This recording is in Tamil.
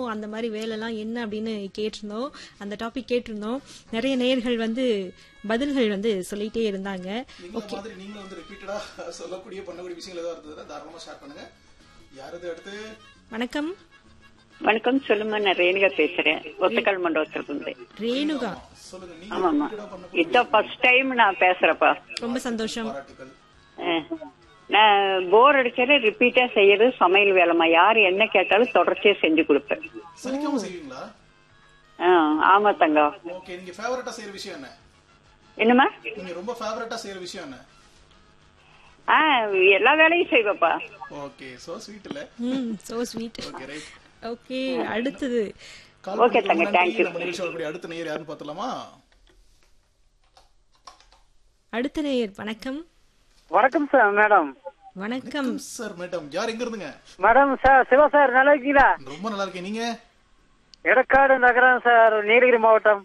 அந்த மாதிரி வேலைலாம் என்ன அப்படின்னு கேட்டிருந்தோம் அந்த டாபிக் கேட்டிருந்தோம் நிறைய நேயர்கள் வந்து பதில்கள் வந்து சொல்லிட்டே இருந்தாங்க நீங்க மாதிரி நீங்களும் வந்து ரிப்பீட்டடா சொல்லக்கூடிய பண்ணக்கூடிய விஷயங்கள் ஏதாவது இருந்ததுன்னா தாராளமா ஷேர் பண்ணுங்க யாரது அடுத்து வணக்கம் வணக்கம் சொல்லுமா நான் ரேணுகா பேசுறேன் ஒத்தக்கால் மண்டபத்திலிருந்து ரேணுகா சொல்லுங்க நீங்க ஆமாமா repeated ஆ பண்ண இதான் ஃபர்ஸ்ட் டைம் நான் பேசுறப்பா ரொம்ப சந்தோஷம் பாராட்டுகள் அஹ், நான் போர் அடிச்சாலே ரிப்பீட்டா செய்யறது சமையல் வேலைமா யார் என்ன கேட்டாலும் தொடர்ச்சியா செஞ்சு கொடுப்பேன் சலிக்காம செய்வீங்களா அஹ், ஆமா தங்கம் ஓகே நீங்க ஃபேவரட்டா செய்யற விஷயம் என்ன என்னம்மா நீங்க ரொம்ப ஃபேவரட்டா செய்யற விஷயம் என்ன ஆ எல்லா வேலையும் செய்வேப்பா ஓகே சோ ஸ்வீட் இல்ல hmm so sweet okay right okay அடுத்தது கால் Okay, தங்க, thank you. நம்ம நிகழ்ச்சி வரக்கூடிய அடுத்த நேயர் யாருன்னு பார்த்தலாமா அடுத்த நேயர் வணக்கம் வணக்கம் சார் மேடம் வணக்கம் சார் மேடம் யார் எங்க இருந்துங்க மேடம் சார் சிவா சார் நல்லா இருக்கீங்களா ரொம்ப நல்லா இருக்கேன் நீங்க எடக்காடு நகரம் சார் நீலகிரி மாவட்டம்